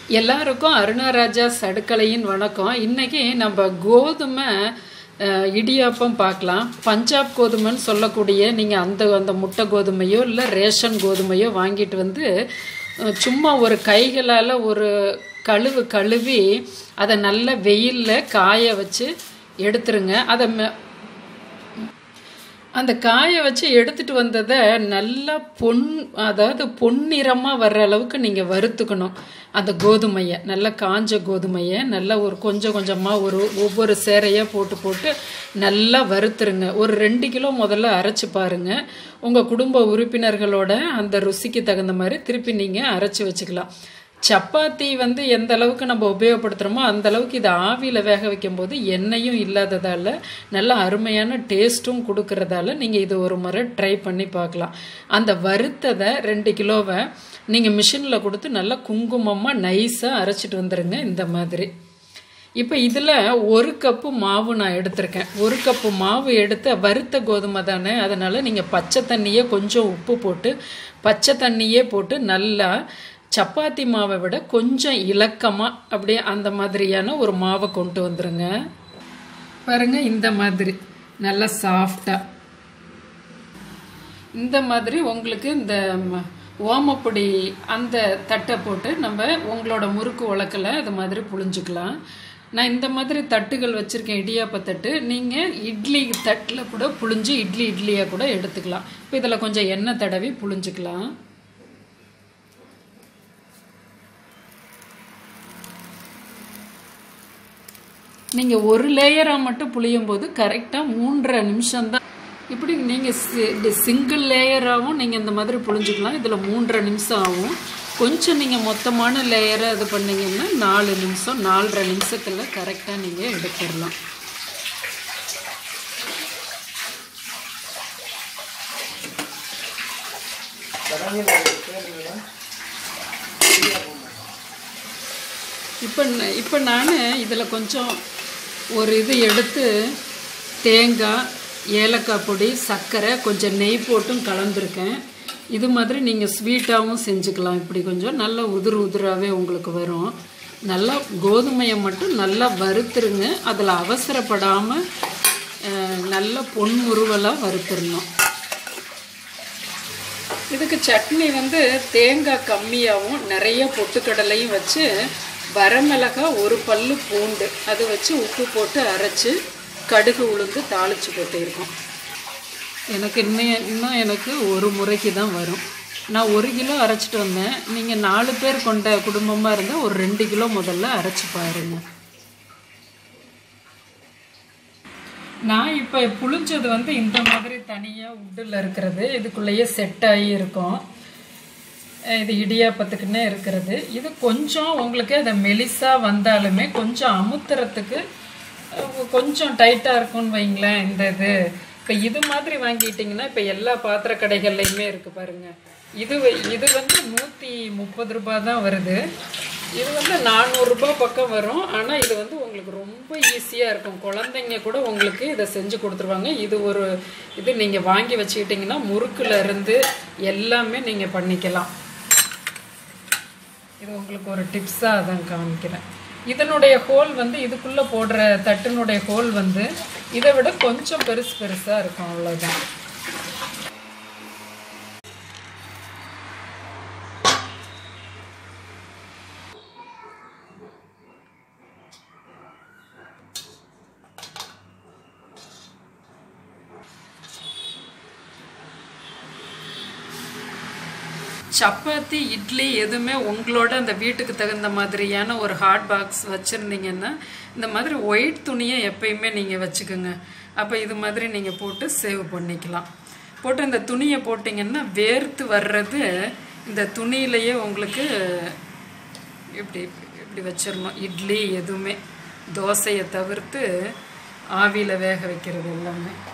எல்லாருக்கும் அருணாராஜா சடுக்கலையின் வணக்கம் இன்னைக்கு நம்ம கோதுமை அஹ், இடியாப்பம் பார்க்கலாம் பஞ்சாப் கோதுமைன்னு சொல்லக்கூடிய நீங்கள் அந்த அந்த முட்டை கோதுமையோ இல்லை ரேஷன் கோதுமையோ வாங்கிட்டு வந்து அஹ், சும்மா ஒரு கைகளால் ஒரு கழுவு கழுவி அதை நல்ல வெயிலில் காய வச்சு எடுத்துருங்க அதை மெ- அந்த காய வச்சு எடுத்துட்டு வந்ததை நல்லா பொன் அதாவது பொன்னிறமாக வர்ற அளவுக்கு நீங்கள் வறுத்துக்கணும் அந்த கோதுமையை நல்லா காஞ்ச கோதுமையை நல்லா ஒரு கொஞ்சம் கொஞ்சமாக ஒரு ஒவ்வொரு சேரையாக போட்டு போட்டு நல்லா வறுத்துருங்க ஒரு ரெண்டு கிலோ முதல்ல அரைச்சி பாருங்க உங்கள் குடும்ப உறுப்பினர்களோட அந்த ருசிக்கு தகுந்த மாதிரி திருப்பி நீங்கள் அரைச்சி வச்சுக்கலாம் சப்பாத்தி வந்து எந்த அளவுக்கு நம்ம உபயோகப்படுத்துகிறோமோ அந்த அளவுக்கு இதை ஆவியில் வேக வைக்கும்போது எண்ணெயும் இல்லாததால் நல்ல அருமையான டேஸ்ட்டும் கொடுக்கறதால நீங்கள் இது ஒரு முறை ட்ரை பண்ணி பார்க்கலாம் அந்த வறுத்ததை ரெண்டு கிலோவை நீங்கள் மிஷினில் கொடுத்து நல்லா குங்குமமாக நைஸாக அரைச்சிட்டு வந்துடுங்க இந்த மாதிரி இப்போ இதில் ஒரு கப்பு மாவு நான் எடுத்திருக்கேன் ஒரு கப்பு மாவு எடுத்து வறுத்த கோதுமை தானே அதனால் நீங்கள் பச்சை தண்ணியே கொஞ்சம் உப்பு போட்டு பச்சை தண்ணியே போட்டு நல்லா சப்பாத்தி மாவை விட கொஞ்சம் இலக்கமாக அப்படியே அந்த மாதிரியான ஒரு மாவை கொண்டு வந்துருங்க பாருங்க இந்த மாதிரி நல்லா சாஃப்டாக இந்த மாதிரி உங்களுக்கு இந்த ம- ஓமப்பொடி அந்த தட்டை போட்டு நம்ம உங்களோட முறுக்கு உலக்கில் அது மாதிரி புழிஞ்சுக்கலாம் நான் இந்த மாதிரி தட்டுகள் வச்சுருக்கேன் இடியாப்ப தட்டு நீங்கள் இட்லி தட்டில் கூட புழிஞ்சு இட்லி இட்லியாக கூட எடுத்துக்கலாம் இப்போ இதில் கொஞ்சம் எண்ணெய் தடவி புழிஞ்சுக்கலாம் நீங்கள் ஒரு லேயராக மட்டும் புளியும் போது கரெக்டாக மூன்றரை நிமிஷம் தான் இப்படி நீங்கள் சிங்கிள் லேயராகவும் நீங்கள் இந்த மாதிரி புளிஞ்சுக்கலாம் இதில் மூன்றரை நிமிஷம் ஆகும் கொஞ்சம் நீங்கள் மொத்தமான லேயரை இது பண்ணீங்கன்னா நாலு நிமிஷம் நாலரை நிமிஷத்தில் கரெக்டாக நீங்கள் எடுத்துடலாம் இப்போ ந- இப்போ நான் இதில் கொஞ்சம் ஒரு இது எடுத்து தேங்காய் ஏலக்காய் பொடி சர்க்கரை கொஞ்சம் நெய் போட்டும் கலந்துருக்கேன் இது மாதிரி நீங்கள் ஸ்வீட்டாகவும் செஞ்சுக்கலாம் இப்படி கொஞ்சம் நல்லா உதிர் உதிராகவே உங்களுக்கு வரும் நல்லா கோதுமையை மட்டும் நல்லா வறுத்துருங்க அதில் அவசரப்படாமல் நல்ல பொன் முருவலாக வறுத்துடணும் இதுக்கு சட்னி வந்து தேங்காய் கம்மியாகவும் நிறைய பொட்டுக்கடலையும் வச்சு வரமிளகா ஒரு பல்லு பூண்டு அது வச்சு உப்பு போட்டு அரைச்சி கடுகு உளுந்து தாளிச்சு போட்டிருக்கோம் எனக்கு இன்னும் இன்னும் எனக்கு ஒரு முறைக்கு தான் வரும் நான் ஒரு கிலோ அரைச்சிட்டு வந்தேன் நீங்கள் நாலு பேர் கொண்ட குடும்பமாக இருந்தால் ஒரு ரெண்டு கிலோ முதல்ல அரைச்சி பாருங்க நான் இப்போ புளிஞ்சது வந்து இந்த மாதிரி தனியாக உட்டில் இருக்கிறது இதுக்குள்ளேயே செட் ஆகி இருக்கும் அஹ் இது இடியாப்பத்துக்குன்னே இருக்கிறது இது கொஞ்சம் உங்களுக்கு அதை மெலிசாக வந்தாலுமே கொஞ்சம் அமுத்துறதுக்கு அஹ் கொஞ்சம் டைட்டாக இருக்கும்னு வைங்களேன் இந்த இது இப்போ இது மாதிரி வாங்கிட்டீங்கன்னா இப்போ எல்லா பாத்திர கடைகள்லையுமே இருக்குது பாருங்க இது வ- இது வந்து நூற்றி முப்பது ரூபாய் தான் வருது இது வந்து நானூறுரூபா பக்கம் வரும் ஆனால் இது வந்து உங்களுக்கு ரொம்ப ஈஸியாக இருக்கும் குழந்தைங்க கூட உங்களுக்கு இதை செஞ்சு கொடுத்துருவாங்க இது ஒரு இது நீங்கள் வாங்கி வச்சுக்கிட்டிங்கன்னா முறுக்குல இருந்து எல்லாமே நீங்கள் பண்ணிக்கலாம் இது உங்களுக்கு ஒரு டிப்ஸாக தான் காமிக்கிறேன் இதனுடைய ஹோல் வந்து இதுக்குள்ளே போடுற தட்டினுடைய ஹோல் வந்து இதை விட கொஞ்சம் பெருசு பெருசாக இருக்கும் அவ்வளோதான் சப்பாத்தி இட்லி எதுவுமே உங்களோட அந்த வீட்டுக்கு தகுந்த மாதிரியான ஒரு ஹாட் பாக்ஸ் வச்சுருந்தீங்கன்னா இந்த மாதிரி ஒயிட் துணியை எப்பயுமே நீங்கள் வச்சுக்கோங்க அப்போ இது மாதிரி நீங்கள் போட்டு சேவ் பண்ணிக்கலாம் போட்டு இந்த துணியை போட்டிங்கன்னா வேர்த்து வர்றது இந்த துணியிலேயே உங்களுக்கு இப்படி இப்படி வச்சிடணும் இட்லி எதுவுமே தோசையை தவிர்த்து ஆவியில் வேக வைக்கிறது எல்லாமே